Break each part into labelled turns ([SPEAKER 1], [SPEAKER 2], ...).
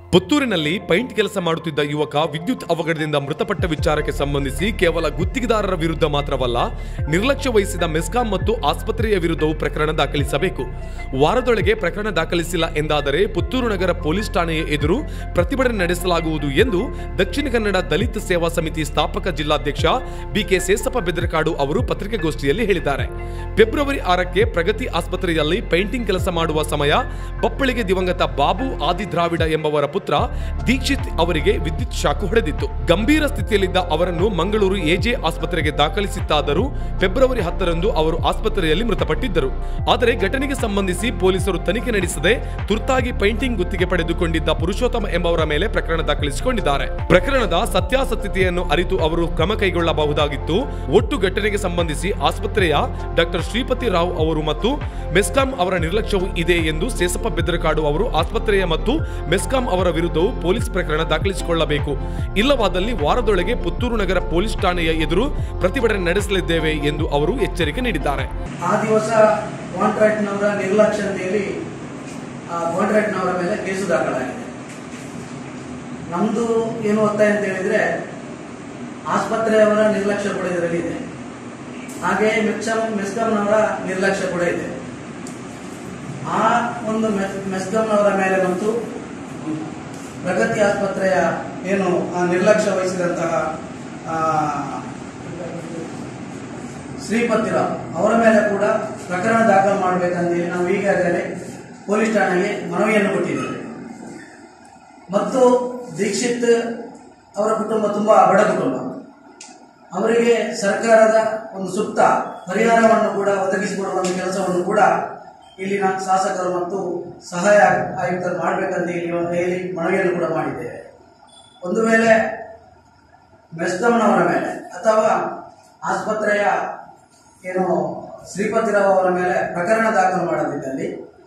[SPEAKER 1] ಪುತ್ತೂರಿನಲ್ಲಿ paint ಕೆಲಸ ಮಾಡುತ್ತಿದ್ದ ಯುವಕ ವಿದ್ಯುತ್ ಅವಘಡದಿಂದ ಮೃತಪಟ್ಟ ವಿಚಾರಕ್ಕೆ ಸಂಬಂಧಿಸಿ ಕೇವಲ ಗುತ್ತಿಗೆದಾರರ ವಿರುದ್ಧ ಮಾತ್ರವಲ್ಲ ನಿರ್ಲಕ್ಷ್ಯ ವಹಿಸಿದ ಮೆಸ್ಕಾಂ ಮತ್ತು ಆಸ್ಪತ್ರೆಯ ವಿರುದ್ಧವೂ ಪ್ರಕರಣ ದಾಖಲಿಸಬೇಕು ವಾರದೊಳಗೆ ಪ್ರಕರಣ ದಾಖಲಿಸಿಲ್ಲ ಎಂದಾದರೆ ಪುತ್ತೂರು ನಗರ ಪೊಲೀಸ್ ಠಾಣೆಯ ಎದುರು ಪ್ರತಿಭಟನೆ ನಡೆಸಲಾಗುವುದು ಎಂದು ದಕ್ಷಿಣ ಕನ್ನಡ ದಲಿತ ಸೇವಾ ಸಮಿತಿ ಸ್ಥಾಪಕ ಜಿಲ್ಲಾಧ್ಯಕ್ಷ ಬಿಕೆ ಸೇಸಪ್ಪ ಬೆದರಕಾಡು ಅವರು ಪತ್ರಿಕಾಗೋಷ್ಠಿಯಲ್ಲಿ ಹೇಳಿದ್ದಾರೆ ಫೆಬ್ರವರಿ ಆರಕ್ಕೆ ಪ್ರಗತಿ ಆಸ್ಪತ್ರೆಯಲ್ಲಿ ಪೇಂಟಿಂಗ್ ಕೆಲಸ ಮಾಡುವ ಸಮಯ ಬಪ್ಪಳಿಗೆ ದಿವಂಗತ ಬಾಬು ಆದಿ ದ್ರಾವಿಡ ಎಂಬವರ ಪುತ್ರ ದೀಕ್ಷಿತ್ ಅವರಿಗೆ ವಿದ್ಯುತ್ ಶಾಕು ಹೊಡೆದಿತ್ತು ಗಂಭೀರ ಸ್ಥಿತಿಯಲ್ಲಿದ್ದ ಅವರನ್ನು ಮಂಗಳೂರು ಎಜೆ ಆಸ್ಪತ್ರೆಗೆ ದಾಖಲಿಸಿತ್ತಾದರೂ ಫೆಬ್ರವರಿ ಹತ್ತರಂದು ಅವರು ಆಸ್ಪತ್ರೆಯಲ್ಲಿ ಮೃತಪಟ್ಟಿದ್ದರು ಆದರೆ ಘಟನೆಗೆ ಸಂಬಂಧಿಸಿ ಪೊಲೀಸರು ತನಿಖೆ ನಡೆಸದೆ ತುರ್ತಾಗಿ ಪೇಂಟಿಂಗ್ ಗುತ್ತಿಗೆ ಪಡೆದುಕೊಂಡಿದ್ದ ಪುರುಷೋತ್ತಮ ಎಂಬವರ ಮೇಲೆ ಪ್ರಕರಣ ದಾಖಲಿಸಿಕೊಂಡಿದ್ದಾರೆ ಪ್ರಕರಣದ ಸತ್ಯಾಸತ್ಯತೆಯನ್ನು ಅರಿತು ಅವರು ಕ್ರಮ ಕೈಗೊಳ್ಳಬಹುದಾಗಿತ್ತು ಒಟ್ಟು ಘಟನೆಗೆ ಸಂಬಂಧಿಸಿ ಆಸ್ಪತ್ರೆಯ ಡಾಕ್ಟರ್ ಶ್ರೀಪತಿ ರಾವ್ ಅವರು ಮತ್ತು ಮೆಸ್ಕಾಂ ಅವರ ನಿರ್ಲಕ್ಷ್ಯವು ಇದೆ ಎಂದು ಸೇಸಪ್ಪ ಬೆದರಕಾಡು ಅವರು ಆಸ್ಪತ್ರೆಯ ಮತ್ತು ಮೆಸ್ಕಾಂ ಅವರ ವಿರುದ್ಧವೂ ಪೊಲೀಸ್ ಪ್ರಕರಣ ದಾಖಲಿಸಿಕೊಳ್ಳಬೇಕು ಇಲ್ಲವಾದಲ್ಲಿ ವಾರದೊಳಗೆ ಪುತ್ತೂರು ನಗರ ಪೊಲೀಸ್ ಠಾಣೆಯ ಎದುರು ಪ್ರತಿಭಟನೆ ನಡೆಸಲಿದ್ದೇವೆ ಎಂದು ಅವರು ಎಚ್ಚರಿಕೆ ನೀಡಿದ್ದಾರೆ
[SPEAKER 2] ಆ ದಿವಸ ಕಾಂಟ್ರಾಕ್ಟ್ನವರ ನಿರ್ಲಕ್ಷ್ಯತೆಯಲ್ಲಿ ಆ ಕಾಂಟ್ರಾಕ್ಟ್ನವರ ಮೇಲೆ ಕೇಸು ದಾಖಲಾಗಿದೆ ನಮ್ದು ಏನು ಒತ್ತಾಯ ಅಂತ ಹೇಳಿದ್ರೆ ಆಸ್ಪತ್ರೆಯವರ ನಿರ್ಲಕ್ಷ್ಯ ಕೂಡ ಇದರಲ್ಲಿದೆ ಹಾಗೆ ಮೆಚ್ಚಂ ಮೆಸ್ಕಾಂನವರ ನಿರ್ಲಕ್ಷ್ಯ ಕೂಡ ಇದೆ ಆ ಒಂದು ಮೆಸ್- ಮೆಸ್ಕಾಂನವರ ಮೇಲೆ ಮತ್ತು ಪ್ರಗತಿ ಆಸ್ಪತ್ರೆಯ ಏನು ಆ ನಿರ್ಲಕ್ಷ್ಯ ವಹಿಸಿದಂತಹ ಆ, ಶ್ರೀಪತಿರಾವ್ ಅವರ ಮೇಲೆ ಕೂಡ ಪ್ರಕರಣ ದಾಖಲು ಮಾಡಬೇಕಂತೇಳಿ ನಾವು ಈಗಾಗಲೇ ಪೊಲೀಸ್ ಠಾಣೆಗೆ ಮನವಿಯನ್ನು ಕೊಟ್ಟಿದ್ದೇವೆ ಮತ್ತು ದೀಕ್ಷಿತ್ ಅವರ ಕುಟುಂಬ ತುಂಬಾ ಬಡ ಕುಟುಂಬ ಅವರಿಗೆ ಸರ್ಕಾರದ ಒಂದು ಸೂಕ್ತ ಪರಿಹಾರವನ್ನು ಕೂಡ ಒದಗಿಸಿಕೊಡುವ ಒಂದು ಕೆಲಸವನ್ನು ಕೂಡ ಇಲ್ಲಿನ ಶಾಸಕರು ಮತ್ತು ಸಹಾಯ ಆಯುಕ್ತರು ಮಾಡಬೇಕಂತ ಇಲ್ಲಿ ಹೇಳಿ ಮನವಿಯನ್ನು ಕೂಡ ಮಾಡಿದ್ದೇವೆ ಒಂದು ವೇಳೆ ಮೆಸ್ದಮ್ಮನವರ ಮೇಲೆ ಅಥವಾ ಆಸ್ಪತ್ರೆಯ ಏನು ಶ್ರೀಪತಿರಾವ್ ಅವರ ಮೇಲೆ ಪ್ರಕರಣ ದಾಖಲು ಮಾಡದಿದ್ದಲ್ಲಿ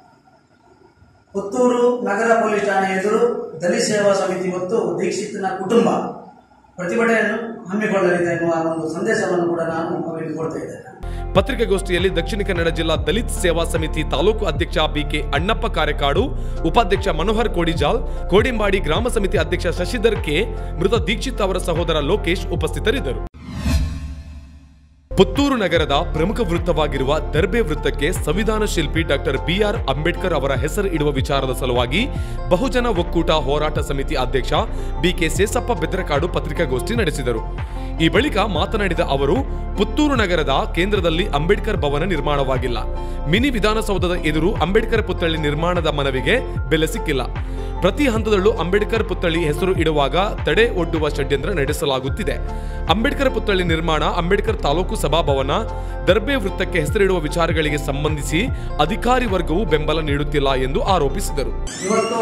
[SPEAKER 2] ಪುತ್ತೂರು ನಗರ ಪೊಲೀಸ್ ಠಾಣೆ ಎದುರು ದಲಿತ ಸೇವಾ ಸಮಿತಿ ಮತ್ತು ದೀಕ್ಷಿತ್ನ ಕುಟುಂಬ ಪ್ರತಿಭಟನೆಯನ್ನು ಹಮ್ಮಿಕೊಳ್ಳಲಿದೆ ಎನ್ನುವ ಒಂದು ಸಂದೇಶವನ್ನು ಕೂಡ ನಾನು ಅವರಿಗೆ ಕೊಡ್ತಾ ಇದ್ದೇನೆ
[SPEAKER 1] ಪತ್ರಿಕಾಗೋಷ್ಠಿಯಲ್ಲಿ ದಕ್ಷಿಣ ಕನ್ನಡ ಜಿಲ್ಲಾ ದಲಿತ್ ಸೇವಾ ಸಮಿತಿ ತಾಲೂಕು ಅಧ್ಯಕ್ಷ ಬಿಕೆ ಅಣ್ಣಪ್ಪ ಕಾರೆಕಾಡು ಉಪಾಧ್ಯಕ್ಷ ಮನೋಹರ್ ಕೋಡಿಜಾಲ್ ಕೋಡಿಂಬಾಡಿ ಗ್ರಾಮ ಸಮಿತಿ ಅಧ್ಯಕ್ಷ ಶಶಿಧರ್ ಕೆ ಮೃತ ದೀಕ್ಷಿತ್ ಅವರ ಸಹೋದರ ಲೋಕೇಶ್ ಉಪಸ್ಥಿತರಿದ್ದರು ಪುತ್ತೂರು ನಗರದ ಪ್ರಮುಖ ವೃತ್ತವಾಗಿರುವ ದರ್ಬೆ ವೃತ್ತಕ್ಕೆ ಸಂವಿಧಾನ ಶಿಲ್ಪಿ ಡಾಕ್ಟರ್ ಬಿಆರ್ ಅಂಬೇಡ್ಕರ್ ಅವರ ಹೆಸರು ಇಡುವ ವಿಚಾರದ ಸಲುವಾಗಿ ಬಹುಜನ ಒಕ್ಕೂಟ ಹೋರಾಟ ಸಮಿತಿ ಅಧ್ಯಕ್ಷ ಬಿಕೆ ಸೇಸಪ್ಪ ಬೆದರಕಾಡು ಪತ್ರಿಕಾಗೋಷ್ಠಿ ನಡೆಸಿದರು ಈ ಬಳಿಕ ಮಾತನಾಡಿದ ಅವರು ಪುತ್ತೂರು ನಗರದ ಕೇಂದ್ರದಲ್ಲಿ ಅಂಬೇಡ್ಕರ್ ಭವನ ನಿರ್ಮಾಣವಾಗಿಲ್ಲ ಮಿನಿ ವಿಧಾನಸೌಧದ ಎದುರು ಅಂಬೇಡ್ಕರ್ ಪುತ್ಥಳಿ ನಿರ್ಮಾಣದ ಮನವಿಗೆ ಬೆಲೆ ಸಿಕ್ಕಿಲ್ಲ ಪ್ರತಿ ಹಂತದಲ್ಲೂ ಅಂಬೇಡ್ಕರ್ ಪುತ್ಥಳಿ ಹೆಸರು ಇಡುವಾಗ ತಡೆ ಒಡ್ಡುವ ಷಡ್ಯಂತ್ರ ನಡೆಸಲಾಗುತ್ತಿದೆ ಅಂಬೇಡ್ಕರ್ ಪುತ್ಥಳಿ ನಿರ್ಮಾಣ ಅಂಬೇಡ್ಕರ್ ತಾಲೂಕು ಸಭಾಭವನ ದರ್ಬೆ ವೃತ್ತಕ್ಕೆ ಹೆಸರಿಡುವ ವಿಚಾರಗಳಿಗೆ ಸಂಬಂಧಿಸಿ ಅಧಿಕಾರಿ ವರ್ಗವು ಬೆಂಬಲ ನೀಡುತ್ತಿಲ್ಲ ಎಂದು ಆರೋಪಿಸಿದರು
[SPEAKER 2] ಇವತ್ತು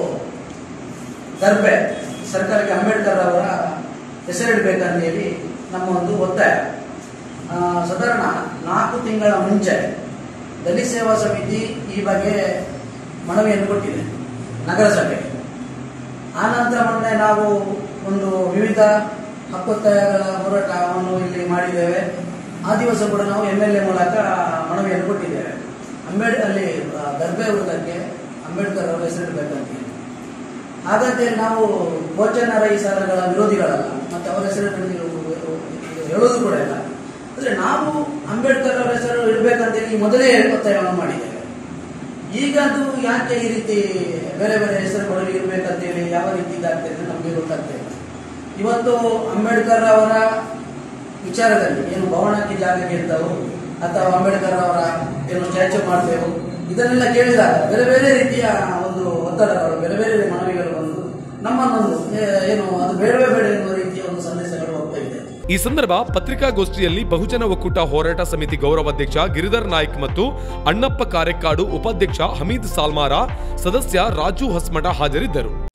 [SPEAKER 2] ದರ್ಬೆ ಸರ್ಕಾರಕ್ಕೆ ಅಂಬೇಡ್ಕರ್ ಅವರ ಹೆಸರಿಡಬೇಕಂತ ಹೇಳಿ ನಮ್ಮ ಒಂದು ಒತ್ತಾಯ ಆ, ಸಾಧಾರಣ ನಾಲ್ಕು ತಿಂಗಳ ಮುಂಚೆ ದಲಿತ ಸೇವಾ ಸಮಿತಿ ಈ ಬಗ್ಗೆ ಮನವಿಯನ್ನು ಕೊಟ್ಟಿದೆ ನಗರಸಭೆಗೆ ಆ ನಂತರ ಮೊನ್ನೆ ನಾವು ಒಂದು ವಿವಿಧ ಹಕ್ಕೊತ್ತಾಯಗಳ ಹೋರಾಟವನ್ನು ಇಲ್ಲಿ ಮಾಡಿದ್ದೇವೆ ಆ ದಿವಸ ಕೂಡ ನಾವು ಎಂ ಎಲ್ ಎ ಮೂಲಕ ಮನವಿಯನ್ನು ಕೊಟ್ಟಿದ್ದೇವೆ ಅಂಬೇಡ್ ಅಲ್ಲಿ ಆ, ದರ್ಬೆ ವೃತ್ತಕ್ಕೆ ಅಂಬೇಡ್ಕರ್ ಅವರ ಹೆಸರಿಡಬೇಕಂತ ಹೇಳಿ ಹಾಗಂತೇಳಿ ನಾವು ಭೋಜನ ರೈಸರಗಳ ವಿರೋಧಿಗಳಲ್ಲ ಮತ್ತೆ ಅವರ ಹೆಸರು ಹೇಳೋದು ಕೂಡ ಇಲ್ಲ ಅಂದ್ರೆ ನಾವು ಅಂಬೇಡ್ಕರ್ ಅವರ ಹೆಸರು ಇಡಬೇಕಂತೇಳಿ ಮೊದಲೇ ಒತ್ತಾಯವನ್ನು ಮಾಡಿದ್ದೇವೆ ಈಗ ಅದು ಯಾಕೆ ಈ ರೀತಿ ಬೇರೆ ಬೇರೆ ಹೆಸರುಗಳು ಇರಬೇಕಂತೇಳಿ ಯಾವ ರೀತಿ ಇದಾಗ್ತದೆ ಅಂತ ನಮಗೆ ಗೊತ್ತಾಗ್ತಾ ಇಲ್ಲ ಇವತ್ತು ಅಂಬೇಡ್ಕರ್ ಅವರ ವಿಚಾರದಲ್ಲಿ ಏನು ಭವನಕ್ಕೆ ಜಾಗ ಕೇಳ್ತಾವು ಅಥವಾ ಅಂಬೇಡ್ಕರ್ ಅವರ ಏನು ಸ್ಟ್ಯಾಚ್ಯೂ ಮಾಡ್ತೇವೆ ಇದನ್ನೆಲ್ಲ ಕೇಳಿದಾಗ ಬೇರೆ ಬೇರೆ ರೀತಿಯ ಒಂದು ಒತ್ತಡಗಳು ಬೇರೆ ಬೇರೆ ಮನವಿಗಳು ಬಂದು ನಮ್ಮನ್ನೊಂದು ಏ- ಏನು ಅದು ಬೇಡವೇ ಬೇಡ ಎನ್ನುವ ರೀತಿಯ ಒಂದು ಸಂದೇಶಗಳು ಹೋಗ್ತಾ ಇದೆ
[SPEAKER 1] ಈ ಸಂದರ್ಭ ಪತ್ರಿಕಾಗೋಷ್ಠಿಯಲ್ಲಿ ಬಹುಜನ ಒಕ್ಕೂಟ ಹೋರಾಟ ಸಮಿತಿ ಗೌರವಾಧ್ಯಕ್ಷ ಗಿರಿಧರ್ ನಾಯ್ಕ್ ಮತ್ತು ಅಣ್ಣಪ್ಪ ಕಾರೆಕ್ಕಾಡು ಉಪಾಧ್ಯಕ್ಷ ಹಮೀದ್ ಸಾಲ್ಮಾರ ಸದಸ್ಯ ರಾಜು ಹಸ್ಮಠ ಹಾಜರಿದ್ದರು